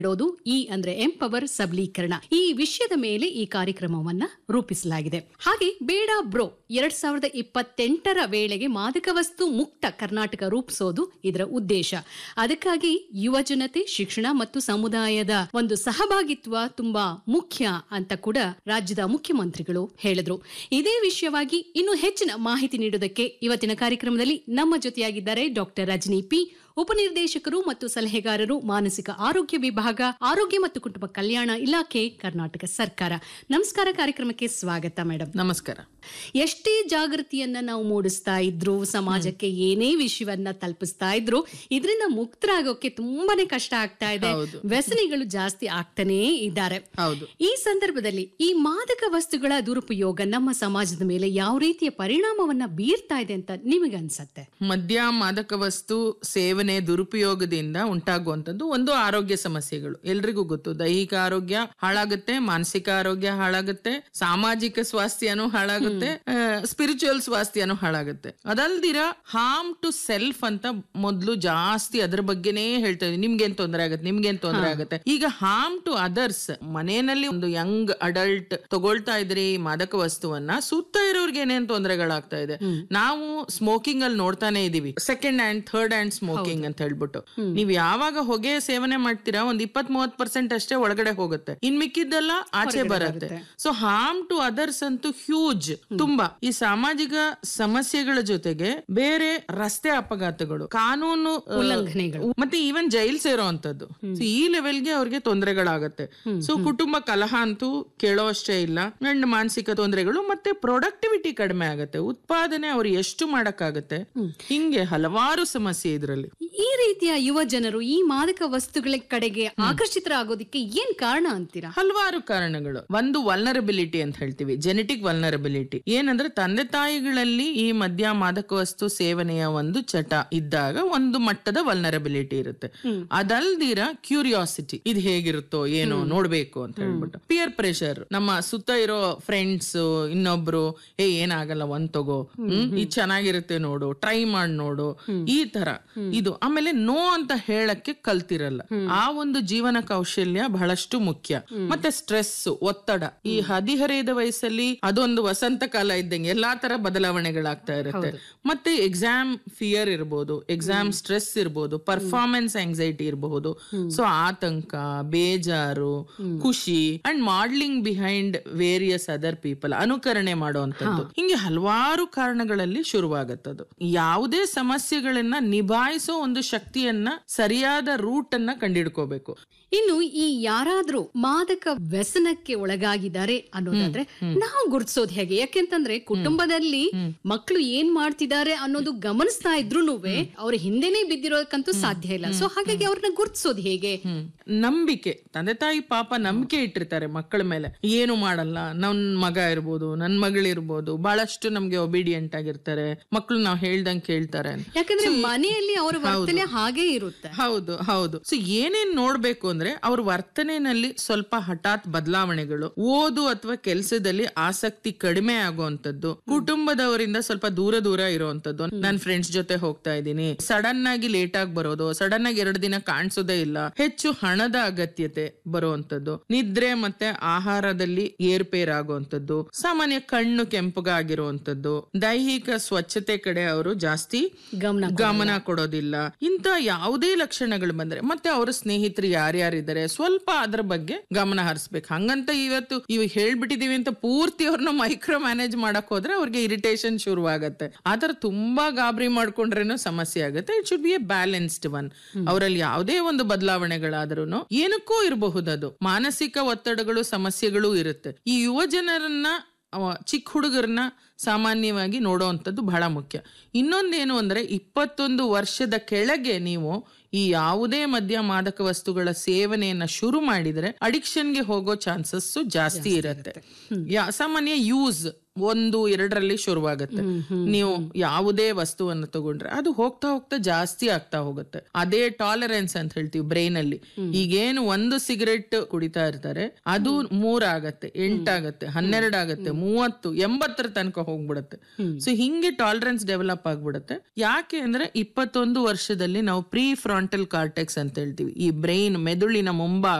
ಇಡೋದು ಈ ಅಂದ್ರೆ ಎಂಪವರ್ ಸಬಲೀಕರಣ ಈ ವಿಷಯದ ಮೇಲೆ ಈ ಕಾರ್ಯಕ್ರಮವನ್ನ ರೂಪಿಸಲಾಗಿದೆ ಹಾಗೆ ಬೇಡ ಬ್ರೋ ಎರಡ್ ಸಾವಿರದ ಇಪ್ಪತ್ತೆಂಟರ ವೇಳೆಗೆ ಮಾದಕ ವಸ್ತು ಮುಕ್ತ ಕರ್ನಾಟಕ ರೂಪಿಸೋದು ಇದರ ಉದ್ದೇಶ ಅದಕ್ಕಾಗಿ ಯುವ ಜನತೆ ಶಿಕ್ಷಣ ಮತ್ತು ಸಮುದಾಯದ ಒಂದು ಸಹಭಾಗಿತ್ವ ತುಂಬಾ ಮುಖ್ಯ ಅಂತ ಕೂಡ ರಾಜ್ಯದ ಮುಖ್ಯಮಂತ್ರಿಗಳು ಹೇಳಿದ್ರು ಇದೇ ವಿಷಯವಾಗಿ ಇನ್ನು ಹೆಚ್ಚಿನ ಮಾಹಿತಿ ನೀಡುವುದಕ್ಕೆ ಇವತ್ತಿನ ಕಾರ್ಯಕ್ರಮದಲ್ಲಿ ನಮ್ಮ ಜೊತೆಯಾಗಿದ್ದಾರೆ ಡಾಕ್ಟರ್ ರಜನಿ ಪಿ ಉಪನಿರ್ದೇಶಕರು ಮತ್ತು ಸಲಹೆಗಾರರು ಮಾನಸಿಕ ಆರೋಗ್ಯ ವಿಭಾಗ ಆರೋಗ್ಯ ಮತ್ತು ಕುಟುಂಬ ಕಲ್ಯಾಣ ಇಲಾಖೆ ಕರ್ನಾಟಕ ಸರ್ಕಾರ ನಮಸ್ಕಾರ ಕಾರ್ಯಕ್ರಮಕ್ಕೆ ಸ್ವಾಗತ ಮೇಡಮ್ ನಮಸ್ಕಾರ ಎಷ್ಟೇ ಜಾಗೃತಿಯನ್ನ ನಾವು ಮೂಡಿಸ್ತಾ ಇದ್ರು ಸಮಾಜಕ್ಕೆ ಏನೇ ವಿಷಯವನ್ನ ತಲುಪಿಸ್ತಾ ಇದ್ರು ಇದರಿಂದ ಮುಕ್ತರಾಗೋಕೆ ತುಂಬಾನೇ ಕಷ್ಟ ಆಗ್ತಾ ಇದೆ ಹೌದು. ವ್ಯಸನಿಗಳು ಜಾಸ್ತಿ ಆಗ್ತಾನೇ ಇದ್ದಾರೆ ಹೌದು ಈ ಸಂದರ್ಭದಲ್ಲಿ ಈ ಮಾದಕ ವಸ್ತುಗಳ ದುರುಪಯೋಗ ನಮ್ಮ ಸಮಾಜದ ಮೇಲೆ ಯಾವ ರೀತಿಯ ಪರಿಣಾಮವನ್ನ ಬೀರ್ತಾ ಇದೆ ಅಂತ ನಿಮಗೆ ಅನ್ಸತ್ತೆ ಮದ್ಯ ಮಾದಕ ವಸ್ತು ಸೇವನೆ ದುರುಪಯೋಗದಿಂದ ಉಂಟಾಗುವಂತದ್ದು ಒಂದು ಆರೋಗ್ಯ ಸಮಸ್ಯೆಗಳು ಎಲ್ರಿಗೂ ಗೊತ್ತು ದೈಹಿಕ ಆರೋಗ್ಯ ಹಾಳಾಗುತ್ತೆ ಮಾನಸಿಕ ಆರೋಗ್ಯ ಹಾಳಾಗುತ್ತೆ ಸಾಮಾಜಿಕ ಸ್ವಾಸ್ಥ್ಯನೂ ಹಾಳಾಗುತ್ತೆ ಸ್ಪಿರಿಚುವಲ್ ಸ್ವಾಸ್ಥ್ಯನೂ ಹಾಳಾಗುತ್ತೆ ಅದಲ್ದಿರ ಹಾರ್ಮ್ ಟು ಸೆಲ್ಫ್ ಅಂತ ಮೊದ್ಲು ಜಾಸ್ತಿ ಅದ್ರ ಬಗ್ಗೆನೇ ಹೇಳ್ತಾ ಇದ್ವಿ ನಿಮ್ಗೇನ್ ತೊಂದರೆ ಆಗುತ್ತೆ ನಿಮ್ಗೇನ್ ತೊಂದರೆ ಆಗುತ್ತೆ ಈಗ ಹಾರ್ಮ್ ಟು ಅದರ್ಸ್ ಮನೆಯಲ್ಲಿ ಒಂದು ಯಂಗ್ ಅಡಲ್ಟ್ ತಗೊಳ್ತಾ ಇದ್ರಿ ಈ ಮಾದಕ ವಸ್ತುವನ್ನ ಸುತ್ತ ಇರೋರ್ಗೆ ಏನೇನ್ ತೊಂದರೆಗಳಾಗ್ತಾ ಇದೆ ನಾವು ಸ್ಮೋಕಿಂಗ್ ಅಲ್ಲಿ ನೋಡ್ತಾನೆ ಇದೀವಿ second hand third hand smoking ಅಂತ ಹೇಳ್ಬಿಟ್ಟು ನೀವ್ ಯಾವಾಗ ಹೊಗೆ ಸೇವನೆ ಮಾಡ್ತೀರಾ ಒಂದ್ ಇಪ್ಪತ್ ಮೂವತ್ ಪರ್ಸೆಂಟ್ ಅಷ್ಟೇ ಒಳಗಡೆ ಹೋಗುತ್ತೆ ಇನ್ ಮಿಕ್ಕಿದ್ದೆಲ್ಲ ಆಚೆ ಬರುತ್ತೆ ಸೊ ಹಾರ್ಮ್ ಟು ಅದರ್ಸ್ ಅಂತೂ ಹ್ಯೂಜ್ ತುಂಬಾ ಈ ಸಾಮಾಜಿಕ ಸಮಸ್ಯೆಗಳ ಜೊತೆಗೆ ಬೇರೆ ರಸ್ತೆ ಅಪಘಾತಗಳು ಕಾನೂನು ಆ, ಉಲ್ಲಂಘನೆಗಳು. ಮತ್ತೆ ಈವನ್ ಜೈಲ್ ಸೇರೋ ಅಂತದ್ದು ಈ ಲೆವೆಲ್ಗೆ ಅವ್ರಿಗೆ ತೊಂದರೆಗಳಾಗತ್ತೆ ಸೊ ಕುಟುಂಬ ಕಲಹ ಅಂತೂ ಕೇಳೋ ಅಷ್ಟೇ ಇಲ್ಲ ಅಂಡ್ ಮಾನಸಿಕ ತೊಂದರೆಗಳು ಮತ್ತೆ ಪ್ರೊಡಕ್ಟಿವಿಟಿ ಕಡಿಮೆ ಆಗತ್ತೆ ಉತ್ಪಾದನೆ ಅವ್ರು ಎಷ್ಟು ಮಾಡಕ್ಕಾಗತ್ತೆ ಹಿಂಗೆ ಹಲವಾರು ಸಮಸ್ಯೆ ಇದ್ರಲ್ಲಿ ಈ ರೀತಿಯ ಯುವ ಜನರು ಈ ಮಾದಕ ವಸ್ತುಗಳ ಕಡೆಗೆ ಆಕರ್ಷಿತರಾಗೋದಕ್ಕೆ ಏನ್ ಕಾರಣ ಅಂತೀರಾ ಹಲವಾರು ಕಾರಣಗಳು ಒಂದು ವಲ್ನರಬಿಲಿಟಿ ಅಂತ ಹೇಳ್ತೀವಿ ಜೆನೆಟಿಕ್ ವಲ್ನರಬಿಲಿಟಿ ಏನಂದ್ರೆ ತಂದೆ ತಾಯಿಗಳಲ್ಲಿ ಈ ಮದ್ಯ ಮಾದಕ ವಸ್ತು ಸೇವನೆಯ ಒಂದು ಚಟ ಇದ್ದಾಗ ಒಂದು ಮಟ್ಟದ ವಲ್ನರಬಿಲಿಟಿ ಇರುತ್ತೆ ಅದಲ್ದಿರ ಕ್ಯೂರಿಯಾಸಿಟಿ ಇದು ಹೇಗಿರುತ್ತೋ ಏನೋ ನೋಡ್ಬೇಕು ಅಂತ ಹೇಳ್ಬಿಟ್ಟು ಪಿಯರ್ ಪ್ರೆಷರ್ ನಮ್ಮ ಸುತ್ತ ಇರೋ ಫ್ರೆಂಡ್ಸ್ ಇನ್ನೊಬ್ರು ಏ ಏನಾಗಲ್ಲ ಒಂದ್ ತಗೋ ಹ್ಮ್ ಇದು ಚೆನ್ನಾಗಿರುತ್ತೆ ನೋಡು ಟ್ರೈ ಮಾಡಿ ನೋಡು ಈ ತರ ಇದು ಆಮೇಲೆ ನೋ ಅಂತ ಹೇಳಕ್ಕೆ ಕಲ್ತಿರಲ್ಲ ಆ ಒಂದು ಜೀವನ ಕೌಶಲ್ಯ ಬಹಳಷ್ಟು ಮುಖ್ಯ ಮತ್ತೆ ಸ್ಟ್ರೆಸ್ ಒತ್ತಡ ಈ ಹದಿಹರೆಯದ ವಯಸ್ಸಲ್ಲಿ ಅದೊಂದು ವಸಂತ ಕಾಲ ಇದ್ದಂಗೆ ಎಲ್ಲಾ ತರ ಬದಲಾವಣೆಗಳಾಗ್ತಾ ಇರುತ್ತೆ ಮತ್ತೆ ಎಕ್ಸಾಮ್ ಫಿಯರ್ ಇರ್ಬೋದು ಎಕ್ಸಾಮ್ ಸ್ಟ್ರೆಸ್ ಇರ್ಬೋದು ಪರ್ಫಾರ್ಮೆನ್ಸ್ ಆಂಗ್ಸೈಟಿ ಇರಬಹುದು ಸೊ ಆತಂಕ ಬೇಜಾರು ಖುಷಿ and modelling behind various other people ಅನುಕರಣೆ ಮಾಡುವಂತದ್ದು ಹಿಂಗೆ ಹಲವಾರು ಕಾರಣಗಳಲ್ಲಿ ಶುರುವಾಗತ್ತದು ಯಾವುದೇ ಸಮಸ್ಯೆಗಳನ್ನ ನಿಭಾಯಿಸೋ ಒಂದು ಶಕ್ತಿಯನ್ನ ಸರಿಯಾದ ರೂಟ್ ಅನ್ನ ಕಂಡಿಡ್ಕೋಬೇಕು ಇನ್ನು ಈ ಯಾರಾದ್ರೂ ಮಾದಕ ವ್ಯಸನಕ್ಕೆ ಒಳಗಾಗಿದ್ದಾರೆ ಅನ್ನೋದಾದ್ರೆ ನಾವು ಗುರುತಿಸೋದು ಹೇಗೆ ಯಾಕೆಂತಂದ್ರೆ ಕುಟುಂಬದಲ್ಲಿ ಮಕ್ಕಳು ಏನ್ ಮಾಡ್ತಿದ್ದಾರೆ ಅನ್ನೋದು ಗಮನಿಸ್ತಾ ಇದ್ರು ಅವ್ರ ಹಿಂದೆನೆ ಬಿದ್ದಿರೋದಕ್ಕಂತೂ ಸಾಧ್ಯ ಇಲ್ಲ ಸೊ ಹಾಗಾಗಿ ಅವ್ರನ್ನ ಗುರುತಿಸೋದು ಹೇಗೆ ಹ್ಮ್. ನಂಬಿಕೆ ತಂದೆ ತಾಯಿ ಪಾಪ ನಂಬಿಕೆ ಇಟ್ಟಿರ್ತಾರೆ ಮಕ್ಕಳ ಮೇಲೆ ಏನು ಮಾಡಲ್ಲ ನನ್ ಮಗ ಇರ್ಬೋದು ನನ್ ಮಗಳಿರ್ಬೋದು ಬಹಳಷ್ಟು ನಮ್ಗೆ ಒಬಿಡಿಯಂಟ್ ಆಗಿರ್ತಾರೆ ಮಕ್ಕಳು ನಾವ್ ಹೇಳ್ದಂಗ್ ಕೇಳ್ತಾರೆ ಅಂತ. ಯಾಕಂದ್ರೆ ಮನೆಯಲ್ಲಿ ಅವರ ವರ್ತನೆ ಹಾಗೆ ಇರುತ್ತೆ ಹೌದು ಹೌದು ಸೊ ಏನೇನ್ ನೋಡ್ಬೇಕು ಅಂದ್ರೆ ಅವ್ರ ವರ್ತನೆನಲ್ಲಿ ಸ್ವಲ್ಪ ಹಠಾತ್ ಬದಲಾವಣೆಗಳು ಓದು ಅಥವಾ ಕೆಲಸದಲ್ಲಿ ಆಸಕ್ತಿ ಕಡಿಮೆ ಆಗುವಂತದ್ದು ಕುಟುಂಬದವರಿಂದ ಸ್ವಲ್ಪ ದೂರ ದೂರ ಇರುವಂತದ್ದು ನಾನ್ ಫ್ರೆಂಡ್ಸ್ ಜೊತೆ ಹೋಗ್ತಾ ಇದ್ದೀನಿ ಸಡನ್ ಆಗಿ ಲೇಟ್ ಆಗಿ ಬರೋದು ಸಡನ್ ಆಗಿ ಎರಡು ದಿನ ಕಾಣಿಸೋದೇ ಇಲ್ಲ ಹೆಚ್ಚು ಹಣದ ಅಗತ್ಯತೆ ಬರುವಂತದ್ದು ನಿದ್ರೆ ಮತ್ತೆ ಆಹಾರದಲ್ಲಿ ಏರ್ಪೇರ್ ಆಗುವಂತದ್ದು ಸಾಮಾನ್ಯ ಕಣ್ಣು ಕೆಂಪಗಾಗಿರುವಂತದ್ದು ದೈಹಿಕ ಸ್ವಚ್ಛತೆ ಕಡೆ ಅವರು ಜಾಸ್ತಿ ಗಮನ ಗಮನ ಕೊಡೋದಿಲ್ಲ ಇಂತ ಯಾವುದೇ ಲಕ್ಷಣಗಳು ಬಂದ್ರೆ ಮತ್ತೆ ಅವರ ಸ್ನೇಹಿತರು ಯಾರ್ಯಾರಿದ್ದಾರೆ ಸ್ವಲ್ಪ ಅದ್ರ ಬಗ್ಗೆ ಗಮನ ಹರಿಸ್ಬೇಕು ಹಂಗಂತ ಇವತ್ತು ಇವ್ ಹೇಳ್ಬಿಟ್ಟಿದೀವಿ ಅಂತ ಪೂರ್ತಿ ಅವ್ರನ್ನ ಮೈಕ್ರೋ ಮ್ಯಾನೇಜ್ ಮಾಡಕ್ ಹೋದ್ರೆ ಅವ್ರಿಗೆ ಇರಿಟೇಷನ್ ಶುರುವಾಗತ್ತೆ ಆತರ ತುಂಬಾ ಗಾಬರಿ ಮಾಡ್ಕೊಂಡ್ರೇನು ಸಮಸ್ಯೆ ಆಗುತ್ತೆ it should be a balanced one ಅವರಲ್ಲಿ ಯಾವುದೇ ಒಂದು ಬದಲಾವಣೆಗಳಾದ್ರೂ ಏನಕ್ಕೂ ಇರಬಹುದದು ಮಾನಸಿಕ ಒತ್ತಡಗಳು ಸಮಸ್ಯೆಗಳು ಇರುತ್ತೆ ಈ ಯುವ ಜನರನ್ನ ಅವ ಚಿಕ್ಕ ಹುಡುಗರನ್ನ ಸಾಮಾನ್ಯವಾಗಿ ನೋಡುವಂಥದ್ದು ಬಹಳ ಮುಖ್ಯ ಇನ್ನೊಂದೇನು ಅಂದ್ರೆ ಇಪ್ಪತ್ತೊಂದು ವರ್ಷದ ಕೆಳಗೆ ನೀವು ಈ ಯಾವುದೇ ಮದ್ಯ ಮಾದಕ ವಸ್ತುಗಳ ಸೇವನೆಯನ್ನ ಶುರು ಮಾಡಿದ್ರೆ ಅಡಿಕ್ಷನ್ಗೆ ಹೋಗೋ ಚಾನ್ಸಸ್ ಜಾಸ್ತಿ ಇರುತ್ತೆ ಯಾ- ಸಾಮಾನ್ಯ ಯೂಸ್ ಒಂದು ಎರಡರಲ್ಲಿ ಶುರುವಾಗುತ್ತೆ ನೀವು ಯಾವುದೇ ವಸ್ತುವನ್ನು ತಗೊಂಡ್ರೆ ಅದು ಹೋಗ್ತಾ ಹೋಗ್ತಾ ಜಾಸ್ತಿ ಆಗ್ತಾ ಹೋಗುತ್ತೆ ಅದೇ ಟಾಲರೆನ್ಸ್ ಅಂತ ಹೇಳ್ತೀವಿ ಬ್ರೈನ್ ಅಲ್ಲಿ ಈಗೇನು ಒಂದು ಸಿಗರೆಟ್ ಕುಡಿತಾ ಇರ್ತಾರೆ ಅದು ಮೂರಾಗತ್ತೆ ಎಂಟಾಗತ್ತೆ ಹನ್ನೆರಡಾಗತ್ತೆ ಮೂವತ್ತು ಎಂಬತ್ತರ ತನಕ ಹೋಗ್ಬಿಡುತ್ತೆ ಸೊ ಹಿಂಗೆ ಟಾಲರೆನ್ಸ್ ಡೆವಲಪ್ ಆಗ್ಬಿಡುತ್ತೆ ಯಾಕೆ ಅಂದ್ರೆ ಇಪ್ಪತ್ತೊಂದು ವರ್ಷದಲ್ಲಿ ನಾವು ಪ್ರೀ ಫ್ರಾಂಟಲ್ ಕಾರ್ಟೆಕ್ಸ್ ಅಂತ ಹೇಳ್ತೀವಿ ಈ ಬ್ರೈನ್ ಮೆದುಳಿನ ಮುಂಭಾಗ